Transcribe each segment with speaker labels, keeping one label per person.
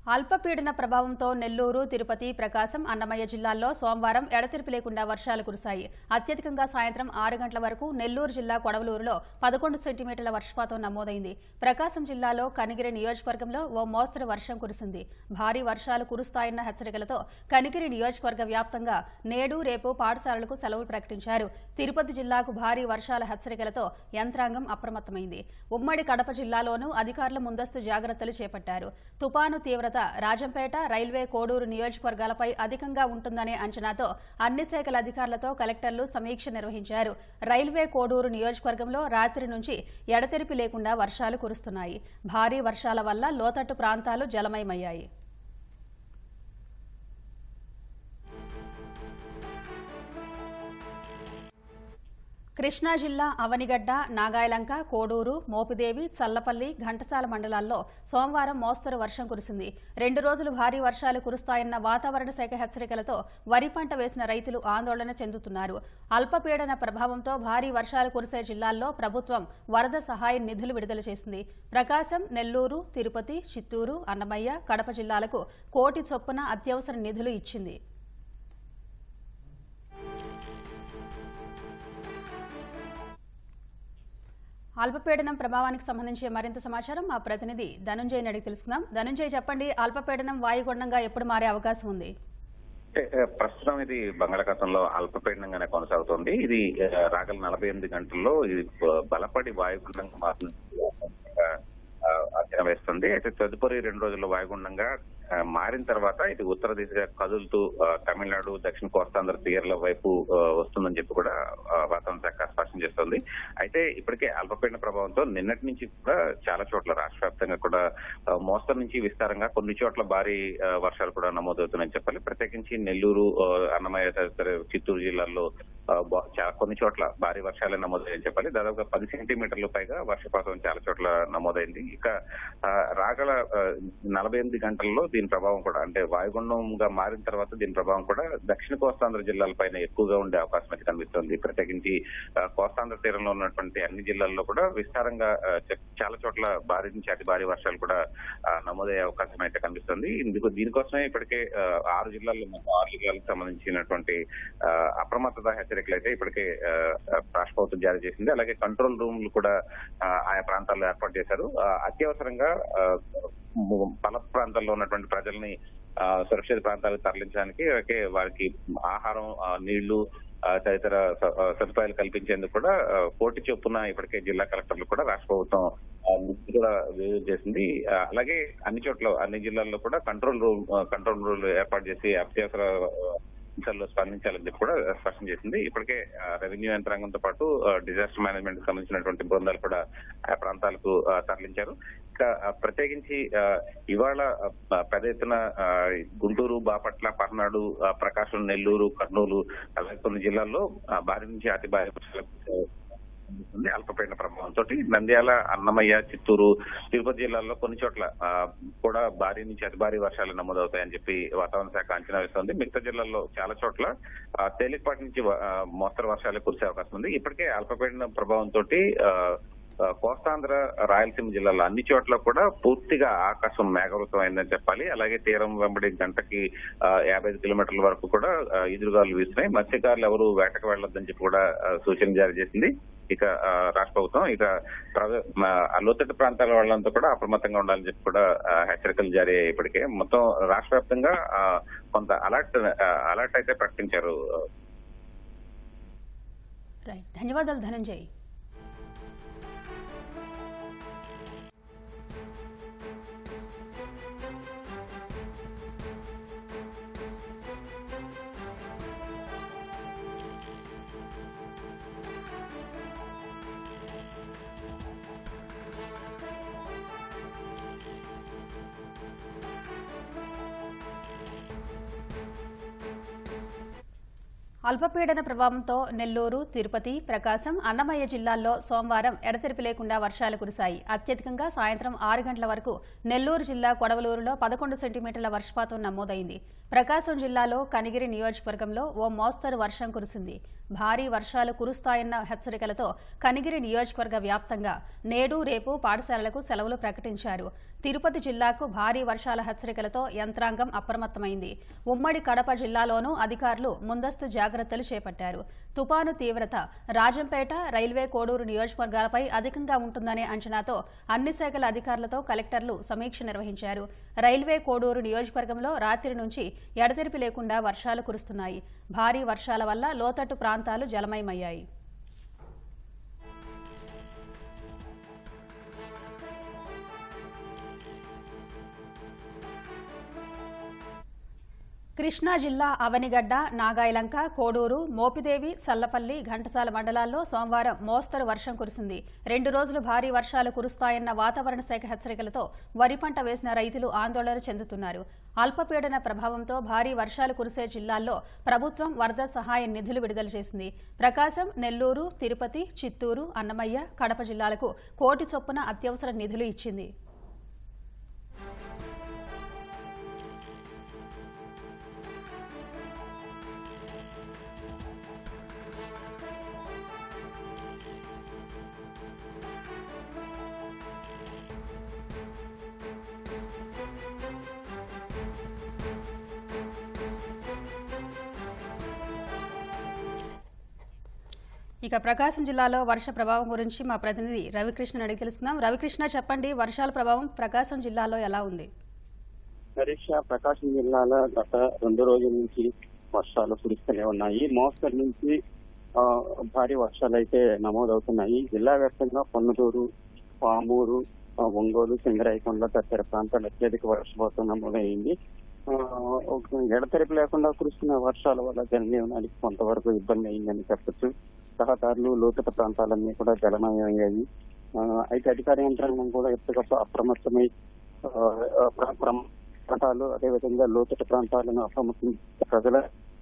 Speaker 1: అల్పపీడన ప్రభావంతో నెల్లూరు తిరుపతి ప్రకాశం అన్నమయ్య జిల్లాల్లో సోమవారం ఎడతెరిపి లేకుండా వర్షాలు కురిశాయి అత్యధికంగా సాయంత్రం ఆరు గంటల వరకు నెల్లూరు జిల్లా కొడవలూరులో పదకొండు సెంటీమీటర్ల వర్షపాతం నమోదైంది ప్రకాశం జిల్లాలో కనిగిరి నియోజకవర్గంలో ఓ మోస్తరు వర్షం కురిసింది భారీ వర్షాలు కురుస్తాయన్న హెచ్చరికలతో కనిగిరి నియోజకవర్గ వ్యాప్తంగా నేడు రేపు పాఠశాలలకు సెలవులు ప్రకటించారు తిరుపతి జిల్లాకు భారీ వర్షాల హెచ్చరికలతో యంత్రాంగం అప్రమత్తమైంది ఉమ్మడి కడప జిల్లాలోనూ అధికారులు ముందస్తు జాగ్రత్తలు చేపట్టారు తుపాను తీవ్రత రాజంపేట రైల్వే కోడూరు నియోజకవర్గాలపై అధికంగా ఉంటుందనే అంచనాతో అన్ని శాఖల అధికారులతో కలెక్టర్లు సమీక్ష నిర్వహించారు రైల్వే కోడూరు నియోజకవర్గంలో రాత్రి నుంచి ఎడతెరిపి లేకుండా వర్షాలు కురుస్తున్నాయి భారీ వర్షాల వల్ల లోతట్టు ప్రాంతాలు జలమయమయ్యాయి కృష్ణా జిల్లా అవనిగడ్డ నాగాయలంక కోడూరు మోపిదేవి చల్లపల్లి ఘంటసాల మండలాల్లో సోమవారం మోస్తరు వర్షం కురిసింది రెండు రోజులు భారీ వర్షాలు కురుస్తాయన్న వాతావరణ శాఖ హెచ్చరికలతో వరి పంట వేసిన రైతులు ఆందోళన చెందుతున్నారు అల్పపీడన ప్రభావంతో భారీ వర్షాలు కురిసే జిల్లాల్లో ప్రభుత్వం వరద సహాయ నిధులు విడుదల చేసింది ప్రకాశం నెల్లూరు తిరుపతి చిత్తూరు అన్నమయ్య కడప జిల్లాలకు కోటి చొప్పున అత్యవసర నిధులు ఇచ్చింది అల్పపీడనం ప్రభావానికి సంబంధించి మరింత సమాచారం మా ప్రతినిధి ధనుంజయ్ అడిగి తెలుసుకుందాం ధనుంజయ్ చెప్పండి అల్పపీడనం వాయుగుండంగా ఎప్పుడు మారే అవకాశం ఉంది
Speaker 2: అంటే, ఆ, ప్రస్తుతం ఇది బంగాళాఖాతంలో అల్పపీడనంగానే కొనసాగుతోంది ఇది ఆ, రాగల నలభై ఎనిమిది గంటల్లో ఇది బ- బలపడి వాయుగుండంగా మారుతుంది ఆ, ఆ, అంచనా వేస్తుంది అయితే తదుపరి రెండు రోజుల్లో వాయుగుండంగా ఆ, మారిన తర్వాత ఇది ఉత్తర దిశగా కదులుతూ ఆ, తమిళనాడు దక్షిణ కోస్తాంధ్ర తీరాల వైపు ఆ, వస్తుందని చెప్పి కూడా ఆ, వాతావరణ శాఖ స్పష్టం చేస్తోంది అయితే ఇప్పటికే అల్పపీడన ప్రభావంతో నిన్నటి నుంచి కూడా చాలా చోట్ల రాష్ట్ర వ్యాప్తంగా కూడా ఆ, మోస్తరు నుంచి విస్తారంగా కొన్ని చోట్ల భారీ ఆ, వర్షాలు కూడా నమోదవుతున్నాయని చెప్పాలి ప్రత్యేకించి నెల్లూరు ఆ, అన్నమయ్య తదితర చిత్తూరు జిల్లాల్లో ఆ, బా- చా- కొన్ని చోట్ల భారీ వర్షాలే నమోదయ్యని చెప్పాలి దాదాపుగా పది సెంటీమీటర్లు పైగా వర్షపాతం చాలా చోట్ల నమోదైంది ఇక ఆ, రాగల ఆ, నలభై ఎనిమిది గంటల్లో దీని ప్రభావం కూడా అంటే వాయుగుండంగా మారిన తర్వాత దీని ప్రభావం కూడా దక్షిణ కోస్తాంధ్ర జిల్లాలపైన ఎక్కువగా ఉండే అవకాశం అయితే కనిపిస్తుంది ప్రత్యేకించి ఆ, కోస్తాంధ్ర తీరంలో ఉన్నటువంటి అన్ని జిల్లాల్లో కూడా విస్తారంగా ఆ, చ- చాలా చోట్ల భారీ నుంచి అతి భారీ వర్షాలు కూడా ఆ, నమోదయ్యే అవకాశం అయితే కనిపిస్తుంది ఇందుకు దీనికోసమే ఇప్పటికే ఆ, ఆరు జిల్లాల్లో మొత్తం ఆరు జిల్లాలకు సంబంధించినటువంటి ఆ, అప్రమత్తత హెచ్చరికలు అయితే ఇప్పటికే ఆ, రాష్ట్ర ప్రభుత్వం జారీ చేసింది అలాగే కంట్రోల్ రూమ్లు కూడా ఆ, ఆయా ప్రాంతాల్లో ఏర్పాటు చేశారు ఆ, అత్యవసరంగా ఆ, ము- పల ప్రాంతాల్లో ఉన్నటువంటి ప్రజల్ని ఆ, సురక్షిత ప్రాంతాలకు తరలించడానికి అలాగే వారికి ఆహారం ఆ, నీళ్లు ఆ, తదితర స- ఆ, సదుపాయాలు కల్పించేందుకు కూడా ఆ, కోటి చొప్పున ఇప్పటికే జిల్లా కలెక్టర్లు కూడా రాష్ట్ర ప్రభుత్వం ఆ, నిధులు కూడా విడుదల చేసింది ఆ, అలాగే అన్ని చోట్ల అన్ని జిల్లాల్లో కూడా కంట్రోల్ రూమ్ ఆ, కంట్రోల్ రూమ్ ఏర్పాటు చేసి అత్యవసర ఆ, అంశాల్లో స్పందించాలని చెప్పి కూడా స్పష్టం చేసింది ఇప్పటికే ఆ, రెవెన్యూ యంత్రాంగంతో పాటు ఆ, డిజాస్టర్ మేనేజ్మెంట్ కి సంబంధించినటువంటి బృందాలు కూడా ఆ ప్రాంతాలకు ఆ, తరలించారు ఇంకా ఆ, ప్రత్యేకించి ఆ, ఇవాళ ఆ, పెద్ద ఎత్తున ఆ, గుంటూరు బాపట్ల పర్నాడు ఆ, ప్రకాశం నెల్లూరు కర్నూలు అలాగే కొన్ని జిల్లాల్లో ఆ, భారీ నుంచి అతి భారీ వర్షాలకు ఉంది అల్పపీడన ప్రభావంతో నంద్యాల అన్నమయ్య చిత్తూరు తిరుపతి జిల్లాల్లో కొన్ని చోట్ల ఆ, కూడా భారీ నుంచి అతి భారీ వర్షాలు నమోదవుతాయని చెప్పి వాతావరణ శాఖ అంచనా వేస్తోంది మిగతా జిల్లాల్లో చాలా చోట్ల ఆ, తేలికపాటి నుంచి వ- ఆ, మోస్తరు వర్షాలు కురిసే అవకాశం ఉంది ఇప్పటికే అల్పపీడన ప్రభావంతో కోస్తాంధ్ర రాయలసీమ జిల్లాలో అన్ని చోట్ల కూడా పూర్తిగా ఆకాశం మేఘవృతం అయిందని చెప్పాలి అలాగే తీరం వెంబడి గంటకి ఆ, యాభై ఐదు కిలోమీటర్ల వరకు కూడా ఆ, ఎదురుగాలు వీస్తున్నాయి మత్స్యకారులు ఎవరు వేటకు వెళ్లొద్దని చెప్పి కూడా ఆ, సూచన జారీ చేసింది ఇక ఆ, రాష్ట్ర ప్రభుత్వం ఇక ప్రజ- మా ఆ లోతట్టు ప్రాంతాల వాళ్ళంతా కూడా అప్రమత్తంగా ఉండాలని చెప్పి కూడా ఆ, హెచ్చరికలు జారీ అయ్యాయి ఇప్పటికే మొత్తం రాష్ట్ర వ్యాప్తంగా ఆ, కొంత అలర్ట్ అలర్ట్ అయితే ప్రకటించారు
Speaker 1: రైట్ ధన్యవాదాలు ధనంజయ్ అల్పపీడన ప్రభావంతో నెల్లూరు తిరుపతి ప్రకాశం అన్నమయ్య జిల్లాల్లో సోమవారం ఎడతెరిపి లేకుండా వర్షాలు కురిశాయి అత్యధికంగా సాయంత్రం ఆరు గంటల వరకు నెల్లూరు జిల్లా కొడవలూరులో పదకొండు సెంటీమీటర్ల వర్షపాతం నమోదైంది ప్రకాశం జిల్లాలో కనిగిరి నియోజకవర్గంలో ఓ మోస్తరు వర్షం కురిసింది భారీ వర్షాలు కురుస్తాయన్న హెచ్చరికలతో కనిగిరి నియోజకవర్గ వ్యాప్తంగా నేడు రేపు పాఠశాలలకు సెలవులు ప్రకటించారు తిరుపతి జిల్లాకు భారీ వర్షాల హెచ్చరికలతో యంత్రాంగం అప్రమత్తమైంది ఉమ్మడి కడప జిల్లాలోనూ అధికారులు ముందస్తు జాగ్రత్తలు చేపట్టారు తుపాను తీవ్రత రాజంపేట రైల్వే కోడూరు నియోజకవర్గాలపై అధికంగా ఉంటుందనే అంచనాతో అన్ని శాఖల అధికారులతో కలెక్టర్లు సమీక్ష నిర్వహించారు రైల్వే కోడూరు నియోజకవర్గంలో రాత్రి నుంచి ఎడతెరిపి లేకుండా వర్షాలు కురుస్తున్నాయి భారీ వర్షాల వల్ల లోతట్టు ప్రాంతాలు జలమయమయ్యాయి కృష్ణా జిల్లా అవనిగడ్డ నాగాయలంక కోడూరు మోపిదేవి సల్లపల్లి ఘంటసాల మండలాల్లో సోమవారం మోస్తరు వర్షం కురిసింది రెండు రోజులు భారీ వర్షాలు కురుస్తాయన్న వాతావరణ శాఖ హెచ్చరికలతో వరి పంట వేసిన రైతులు ఆందోళన చెందుతున్నారు అల్పపీడన ప్రభావంతో భారీ వర్షాలు కురిసే జిల్లాల్లో ప్రభుత్వం వరద సహాయ నిధులు విడుదల చేసింది ప్రకాశం నెల్లూరు తిరుపతి చిత్తూరు అన్నమయ్య కడప జిల్లాలకు కోటి చొప్పున అత్యవసర నిధులు ఇచ్చింది ఇక ప్రకాశం జిల్లాలో వర్ష ప్రభావం గురించి మా ప్రతినిధి రవికృష్ణ అడిగి తెలుసుకుందాం రవికృష్ణ చెప్పండి వర్షాల ప్రభావం ప్రకాశం జిల్లాలో ఎలా ఉంది
Speaker 3: పరీక్ష ప్రకాశం జిల్లాలో గత రెండు రోజుల నుంచి వర్షాలు కురుస్తూనే ఉన్నాయి మోస్తరు నుంచి ఆ, భారీ వర్షాలు అయితే నమోదవుతున్నాయి జిల్లా వ్యాప్తంగా పొన్నదూరు పామూరు ఆ, ఒంగోలు సింగరాయకొండ తదితర ప్రాంతాలు అత్యధిక వర్షపాతం నమోదైంది ఆ, ఒక ఎడతెరిపి లేకుండా కురుస్తున్న వర్షాల వల్ల జనజీవనానికి కొంతవరకు ఇబ్బంది అయిందని చెప్పొచ్చు రహదారులు లోతట్టు ప్రాంతాలన్నీ కూడా జలమయమయ్యాయి ఆ, అయితే అధికార యంత్రాంగం కూడా ఎప్పటికప్పుడు అప్రమత్తమై ఆ, ఆ, ప్ర- ప్ర- ప్రాంతాలు అదేవిధంగా లోతట్టు ప్రాంతాలను అప్రమత్తం ప్రజల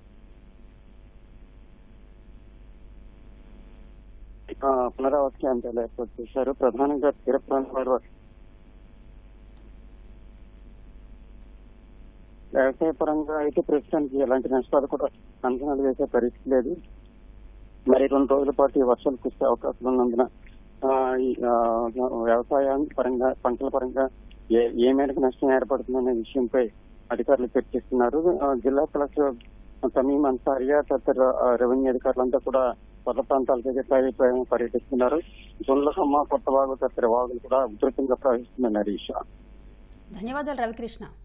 Speaker 3: ఆ, పునరావాస కేంద్రాలు ఏర్పాటు చేశారు ప్రధానంగా తీర ప్రాంతాల వ్యవసాయ పరంగా అయితే ప్రస్తుతానికి ఎలాంటి నష్టాలు కూడా అంచనాలు వేసే పరిస్థితి లేదు మరి రెండు రోజుల పాటు ఈ వర్షాలు కురిసే అవకాశం ఉన్నందున ఆ, ఈ, ఆ, వ్యవసాయం పరంగా పంటల పరంగా ఏ ఏ మేరకు నష్టం ఏర్పడుతుందనే విషయంపై అధికారులు చర్చిస్తున్నారు ఆ, జిల్లా కలెక్టర్ సమీం అన్సారియా తదితర ఆ, రెవెన్యూ అధికారులంతా కూడా కొత్త ప్రాంతాలకు పర్య- పర్యటిస్తున్నారు జొన్నలకమ్మ కొత్త వాగు తదితర వాగులు కూడా ఉధృతంగా ప్రవహిస్తున్నాయి హరీష్
Speaker 1: ధన్యవాదాలు రవికృష్ణ